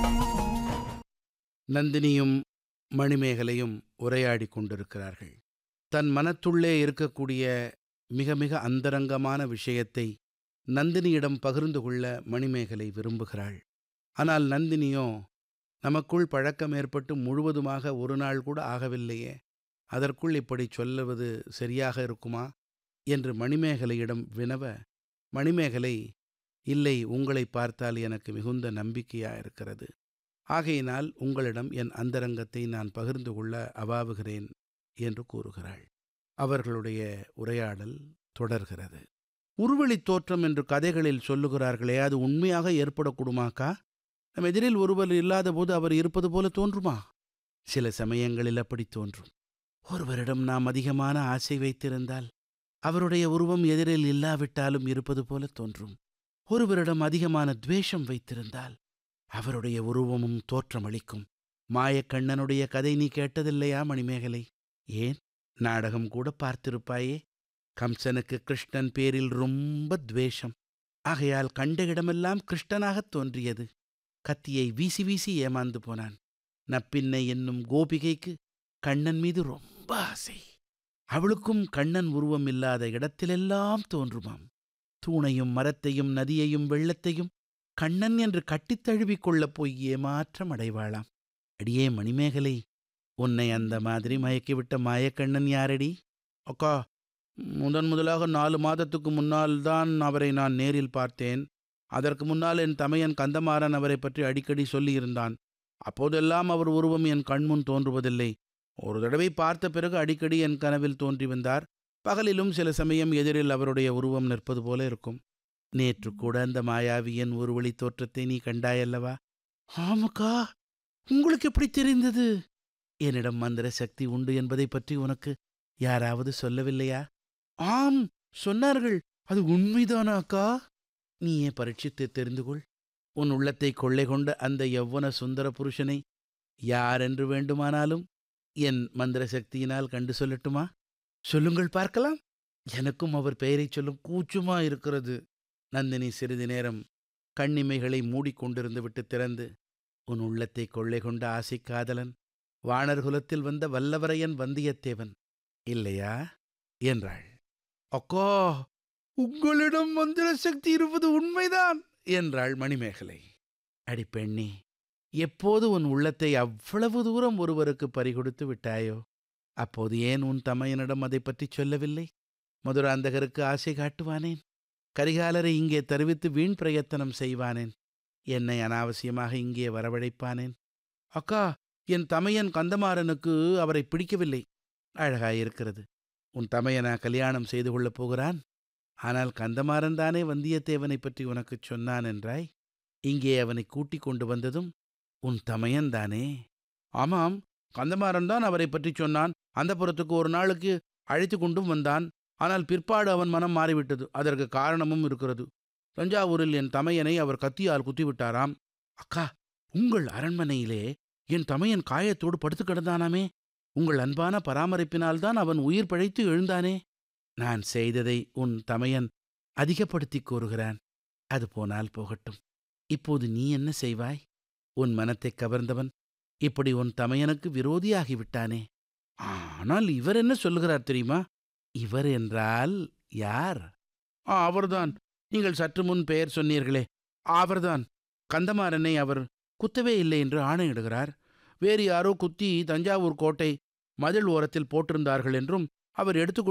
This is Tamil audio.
நந்தினியும் மணிமேகலையும் உரையாடிக் கொண்டிருக்கிறார்கள் தன் மனத்துள்ளே இருக்கக்கூடிய மிக மிக அந்தரங்கமான விஷயத்தை நந்தினியிடம் பகிர்ந்து கொள்ள மணிமேகலை விரும்புகிறாள் ஆனால் நந்தினியோ நமக்குள் பழக்கம் ஏற்பட்டு முழுவதுமாக ஒரு நாள் கூட ஆகவில்லையே அதற்குள் இப்படி சொல்லுவது சரியாக இருக்குமா என்று மணிமேகலையிடம் வினவ மணிமேகலை இல்லை உங்களை பார்த்தால் எனக்கு மிகுந்த நம்பிக்கையா இருக்கிறது ஆகையினால் உங்களிடம் என் அந்தரங்கத்தை நான் பகிர்ந்து கொள்ள அவாவுகிறேன் என்று கூறுகிறாள் அவர்களுடைய உரையாடல் தொடர்கிறது உருவெளித் தோற்றம் என்று கதைகளில் சொல்லுகிறார்களே அது உண்மையாக ஏற்படக்கூடுமாக்கா நம் எதிரில் ஒருவர் இல்லாத போது அவர் இருப்பது போல தோன்றுமா சில சமயங்களில் அப்படி தோன்றும் ஒருவரிடம் நாம் அதிகமான ஆசை வைத்திருந்தால் அவருடைய உருவம் எதிரில் இல்லாவிட்டாலும் இருப்பது போல தோன்றும் ஒருவரிடம் அதிகமான துவேஷம் வைத்திருந்தால் அவருடைய உருவமும் தோற்றமளிக்கும் மாயக்கண்ணனுடைய கதை நீ கேட்டதில்லையா மணிமேகலை ஏன் நாடகம் கூட பார்த்திருப்பாயே கம்சனுக்கு கிருஷ்ணன் பேரில் ரொம்ப துவேஷம் ஆகையால் கண்ட இடமெல்லாம் கிருஷ்ணனாகத் தோன்றியது கத்தியை வீசி வீசி ஏமாந்து போனான் நப்பின்னை என்னும் கோபிகைக்கு கண்ணன் மீது ரொம்ப ஆசை அவளுக்கும் கண்ணன் உருவம் இல்லாத இடத்திலெல்லாம் தோன்றுமாம் தூணையும் மரத்தையும் நதியையும் வெள்ளத்தையும் கண்ணன் என்று கட்டித் தழுவிக் கொள்ளப் போய் ஏமாற்றம் அடைவாளாம் அடியே மணிமேகலை உன்னை அந்த மாதிரி மயக்கிவிட்ட மாயக்கண்ணன் யாரடி அக்கா முதன் முதலாக நாலு மாதத்துக்கு முன்னால் தான் அவரை நான் நேரில் பார்த்தேன் அதற்கு முன்னால் என் தமையன் கந்தமாறன் அவரை பற்றி அடிக்கடி சொல்லியிருந்தான் அப்போதெல்லாம் அவர் உருவம் என் கண்முன் தோன்றுவதில்லை ஒரு தடவை பார்த்த பிறகு அடிக்கடி என் கனவில் தோன்றி வந்தார் பகலிலும் சில சமயம் எதிரில் அவருடைய உருவம் நிற்பது போல இருக்கும் நேற்று கூட அந்த மாயாவியின் ஒரு வழி தோற்றத்தை நீ கண்டாயல்லவா ஆமாக்கா உங்களுக்கு எப்படி தெரிந்தது என்னிடம் மந்திர சக்தி உண்டு என்பதை பற்றி உனக்கு யாராவது சொல்லவில்லையா ஆம் சொன்னார்கள் அது உண்மைதானா அக்கா நீயே பரீட்சித்து தெரிந்து கொள் உன் உள்ளத்தை கொள்ளை கொண்ட அந்த யௌவன சுந்தர புருஷனை யாரென்று வேண்டுமானாலும் என் மந்திர சக்தியினால் கண்டு சொல்லட்டுமா சொல்லுங்கள் பார்க்கலாம் எனக்கும் அவர் பெயரைச் சொல்லும் கூச்சுமா இருக்கிறது நந்தினி சிறிது நேரம் கண்ணிமைகளை மூடிக்கொண்டிருந்து விட்டு திறந்து உன் உள்ளத்தை கொள்ளை கொண்ட ஆசை காதலன் வாணர்குலத்தில் வந்த வல்லவரையன் வந்தியத்தேவன் இல்லையா என்றாள் அக்கா உங்களிடம் மந்திர சக்தி இருப்பது உண்மைதான் என்றாள் மணிமேகலை அடி பெண்ணே எப்போது உன் உள்ளத்தை அவ்வளவு தூரம் ஒருவருக்கு பறிகொடுத்து விட்டாயோ அப்போது ஏன் உன் தமையனிடம் அதை பற்றி சொல்லவில்லை மதுராந்தகருக்கு ஆசை காட்டுவானேன் கரிகாலரை இங்கே தருவித்து வீண் பிரயத்தனம் செய்வானேன் என்னை அனாவசியமாக இங்கே வரவழைப்பானேன் அக்கா என் தமையன் கந்தமாறனுக்கு அவரை பிடிக்கவில்லை அழகாயிருக்கிறது உன் தமையனா கல்யாணம் செய்து கொள்ளப் போகிறான் ஆனால் கந்தமாறன் தானே வந்தியத்தேவனை பற்றி உனக்குச் சொன்னான் என்றாய் இங்கே அவனை கூட்டிக் கொண்டு வந்ததும் உன் தமையன் தானே ஆமாம் கந்தமாறன் தான் அவரை பற்றி சொன்னான் அந்த புறத்துக்கு ஒரு நாளுக்கு அழைத்து கொண்டும் வந்தான் ஆனால் பிற்பாடு அவன் மனம் மாறிவிட்டது அதற்கு காரணமும் இருக்கிறது தஞ்சாவூரில் என் தமையனை அவர் கத்தியால் குத்திவிட்டாராம் அக்கா உங்கள் அரண்மனையிலே என் தமையன் காயத்தோடு படுத்து கிடந்தானாமே உங்கள் அன்பான பராமரிப்பினால்தான் அவன் உயிர் பிழைத்து எழுந்தானே நான் செய்ததை உன் தமையன் அதிகப்படுத்திக் கூறுகிறான் அது போனால் போகட்டும் இப்போது நீ என்ன செய்வாய் உன் மனத்தைக் கவர்ந்தவன் இப்படி உன் தமையனுக்கு விரோதியாகிவிட்டானே ஆனால் இவர் என்ன சொல்லுகிறார் தெரியுமா இவர் என்றால் யார் ஆ அவர்தான் நீங்கள் சற்று முன் பெயர் சொன்னீர்களே அவர்தான் கந்தமாறனை அவர் குத்தவே இல்லை என்று ஆணையிடுகிறார் வேறு யாரோ குத்தி தஞ்சாவூர் கோட்டை மதில் ஓரத்தில் போட்டிருந்தார்கள் என்றும் அவர் எடுத்துக்கொண்டு